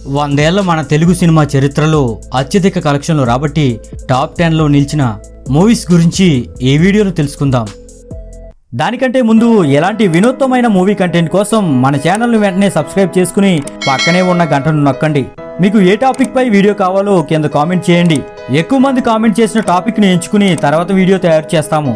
వందేళ్ల మన తెలుగు సినిమా చరిత్రలో అత్యధిక కలెక్షన్లు రాబట్టి టాప్ టెన్లో నిలిచిన మూవీస్ గురించి ఈ వీడియోలో తెలుసుకుందాం దానికంటే ముందు ఎలాంటి వినూత్నమైన మూవీ కంటెంట్ కోసం మన ఛానల్ను వెంటనే సబ్స్క్రైబ్ చేసుకుని పక్కనే ఉన్న గంటను నొక్కండి మీకు ఏ టాపిక్ పై వీడియో కావాలో కింద కామెంట్ చేయండి ఎక్కువ మంది కామెంట్ చేసిన టాపిక్ని ఎంచుకుని తర్వాత వీడియో తయారు చేస్తాము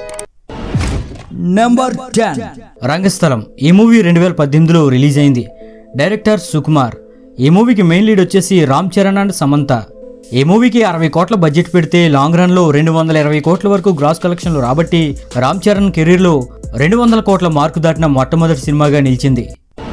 నెంబర్ టెన్ రంగస్థలం ఈ మూవీ రెండు వేల పద్దెనిమిదిలో రిలీజ్ అయింది డైరెక్టర్ సుకుమార్ ఈ మూవీకి మెయిన్ లీడ్ వచ్చేసి రామ్ చరణ్ అండ్ సమంత ఈ మూవీకి అరవై కోట్ల బడ్జెట్ పెడితే లాంగ్ రన్ లో రెండు వందల ఇరవై కోట్ల వరకు గ్రాస్ కలెక్షన్లు రాబట్టి రామ్ చరణ్ కెరీర్ లో రెండు వందల కోట్ల మార్కు దాటిన మొట్టమొదటి సినిమాగా నిలిచింది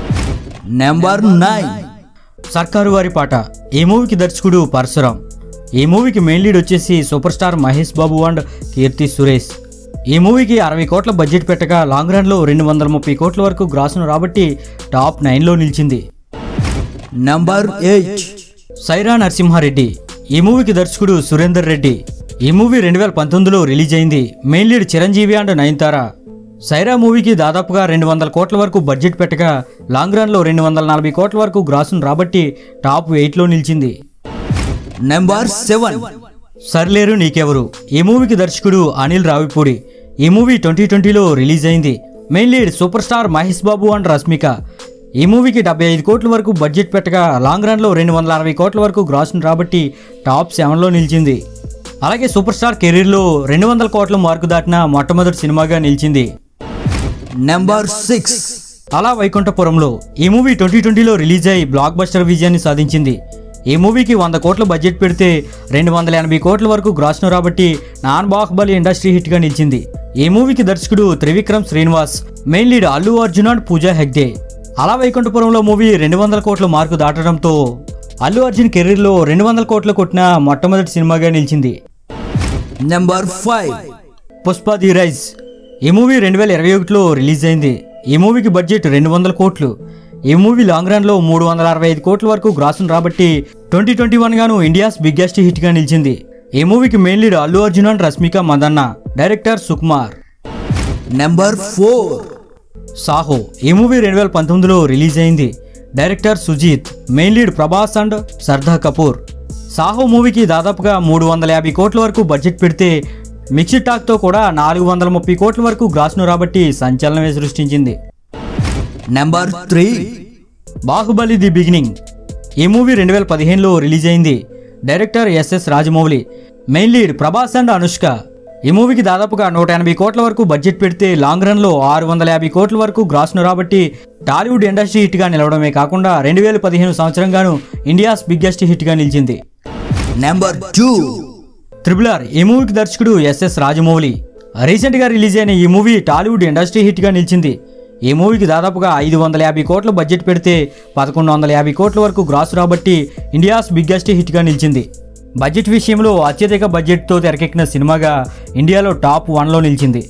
నెంబర్ నైన్ సర్కారు వారి పాట ఈ మూవీకి దర్శకుడు పరశురాం ఈ మూవీకి మెయిన్ లీడ్ వచ్చేసి super star Mahesh Babu and Keerthy Suresh ఈ మూవీకి అరవై కోట్ల బడ్జెట్ పెట్టగా లాంగ్ రన్లో రెండు వందల ముప్పై కోట్ల వరకు గ్రాస్ను రాబట్టి టాప్ నైన్లో నిలిచింది నెంబర్ ఎయిట్ సైరా నరసింహారెడ్డి ఈ మూవీకి దర్శకుడు సురేందర్ రెడ్డి ఈ మూవీ రెండు వేల పంతొమ్మిదిలో రిలీజ్ అయింది main lead Chiranjeevi and Nayanthara Sye Raa మూవీకి దాదాపుగా రెండు వందల కోట్ల వరకు బడ్జెట్ పెట్టగా లాంగ్ రన్లో రెండు వందల నలభై కోట్ల వరకు గ్రాస్ను రాబట్టి టాప్ ఎయిట్లో నిలిచింది నెంబర్ సెవెన్ సర్లేరు నీకెవరు ఈ మూవీకి దర్శకుడు అనిల్ రావిపూడి ఈ మూవీ ట్వంటీ ట్వంటీలో రిలీజ్ అయింది main lead super star Mahesh Babu and Rashmika ఈ మూవీకి డెబ్బై ఐదు కోట్ల వరకు బడ్జెట్ పెట్టగా లాంగ్ రన్లో రెండు వందల అరవై కోట్ల వరకు గ్రాస్ను రాబట్టి టాప్ సెవెన్లో నిలిచింది అలాగే సూపర్ స్టార్ కెరీర్లో రెండు వందల కోట్ల మార్కు దాటిన మొట్టమొదటి సినిమాగా నిలిచింది నెంబర్ సిక్స్ అలా వైకుంఠపురంలో ఈ మూవీ ట్వంటీ ట్వంటీలో రిలీజ్ అయి బ్లాక్ బస్టర్ విజయాన్ని సాధించింది ఈ మూవీకి వంద కోట్ల బడ్జెట్ పెడితే రెండు వందల ఎనభై కోట్ల వరకు గ్రాస్ను రాబట్టి నాన్ బాహుబలి ఇండస్ట్రీ హిట్గా నిలిచింది ఈ మూవీకి దర్శకుడు Trivikram Srinivas main lead Allu Arjun and Pooja Hegde Ala Vaikunthapurramuloo movie రెండు వందల కోట్ల మార్కు దాటడంతో అల్లు అర్జున్ కెరీర్లో రెండు వందల కోట్లు కొట్టిన మొట్టమొదటి సినిమాగా నిలిచింది number five Pushpa the rise ఈ మూవీ రెండు వేల ఇరవై ఒకటిలో రిలీజ్ అయింది ఈ మూవీకి బడ్జెట్ రెండు వందల కోట్లు ఈ మూవీ లాంగ్ రన్లో మూడు వందల అరవై ఐదు కోట్ల వరకు గ్రాసును రాబట్టి ట్వంటీ ట్వంటీ వన్ గాను ఇండియాస్ బిగ్గెస్ట్ హిట్గా నిలిచింది ఈ మూవీకి main lead Allu Arjun and Rashmika Mandanna director Sukumar number four Saaho ఈ మూవీ రెండు వేల పంతొమ్మిదిలో రిలీజ్ అయింది director Sujeeth main lead Prabhas and Shraddha Kapoor Saaho మూవీకి దాదాపుగా మూడు వందల యాభై కోట్ల వరకు బడ్జెట్ పెడితే మిక్స్డ్ టాక్తో కూడా నాలుగు వందల ముప్పై కోట్ల వరకు గ్రాస్ను రాబట్టి సంచలనమే సృష్టించింది number three Baahubali the beginning ఈ మూవీ రెండు వేల పదిహేనులో రిలీజ్ అయింది director SS Rajamouli main lead Prabhas and Anushka ఈ మూవీకి దాదాపుగా నూట ఎనభై కోట్ల వరకు బడ్జెట్ పెడితే లాంగ్ రన్లో ఆరు వందల యాభై కోట్ల వరకు గ్రాస్ను రాబట్టి టాలీవుడ్ ఇండస్ట్రీ హిట్గా నిలవడమే కాకుండా రెండు వేల పదిహేను సంవత్సరంగాను ఇండియాస్ బిగ్గెస్ట్ హిట్గా నిలిచింది నెంబర్ టూ త్రిబుల్ ఆర్ ఈ మూవీకి దర్శకుడు ఎస్ఎస్ రాజమౌళి రీసెంట్గా రిలీజ్ అయిన ఈ మూవీ టాలీవుడ్ ఇండస్ట్రీ హిట్గా నిలిచింది ఈ మూవీకి దాదాపుగా ఐదు వందల యాభై కోట్ల బడ్జెట్ పెడితే పదకొండు వందల యాభై కోట్ల వరకు గ్రాస్ రాబట్టి ఇండియాస్ బిగ్గెస్ట్ హిట్గా నిలిచింది బడ్జెట్ విషయంలో అత్యధిక బడ్జెట్తో తెరకెక్కిన సినిమాగా ఇండియాలో టాప్ వన్లో నిలిచింది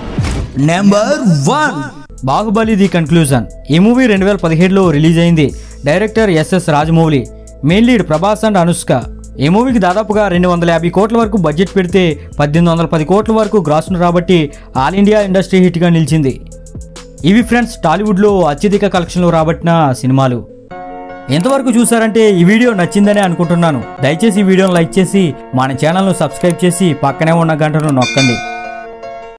number one Baahubali the conclusion ఈ మూవీ రెండు వేల పదిహేడులో రిలీజ్ అయింది director SS Rajamouli main lead Prabhas and Anushka ఈ మూవీకి దాదాపుగా రెండు వందల యాభై కోట్ల వరకు బడ్జెట్ పెడితే పద్దెనిమిది వందల పది కోట్ల వరకు గ్రాస్ను రాబట్టి ఆల్ ఇండియా ఇండస్ట్రీ హిట్గా నిలిచింది ఇవి ఫ్రెండ్స్ టాలీవుడ్లో అత్యధిక కలెక్షన్లు రాబట్టిన సినిమాలు ఎంతవరకు చూసారంటే ఈ వీడియో నచ్చిందని అనుకుంటున్నాను దయచేసి ఈ వీడియోను లైక్ చేసి మన ఛానల్ను సబ్స్క్రైబ్ చేసి పక్కనే ఉన్న గంటను నొక్కండి